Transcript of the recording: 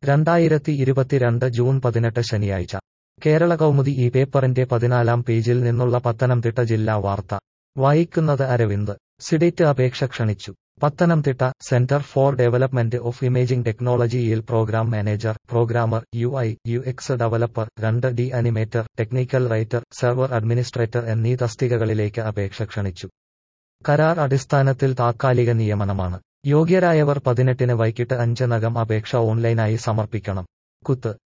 രണ്ടായിരത്തി ഇരുപത്തിരണ്ട് ജൂൺ പതിനെട്ട് ശനിയാഴ്ച കേരള കൗമുദി ഈ പേപ്പറിന്റെ പതിനാലാം പേജിൽ നിന്നുള്ള പത്തനംതിട്ട ജില്ലാ വാർത്ത വായിക്കുന്നത് അരവിന്ദ് സിഡിറ്റ് അപേക്ഷ ക്ഷണിച്ചു Pathanamthitta centre for development of imaging ടെക്നോളജിയിൽ programme manager programmer U I U X developer രണ്ട് D animator technical writer server administrator എന്നീ തസ്തികകളിലേക്ക് അപേക്ഷ ക്ഷണിച്ചു കരാർ അടിസ്ഥാനത്തിൽ താത്കാലിക നിയമനമാണ് യോഗ്യരായവർ പതിനെട്ടിന് വൈകിട്ട് അഞ്ചിനകം അപേക്ഷ ഓൺലൈനായി സമർപ്പിക്കണം കുത്ത്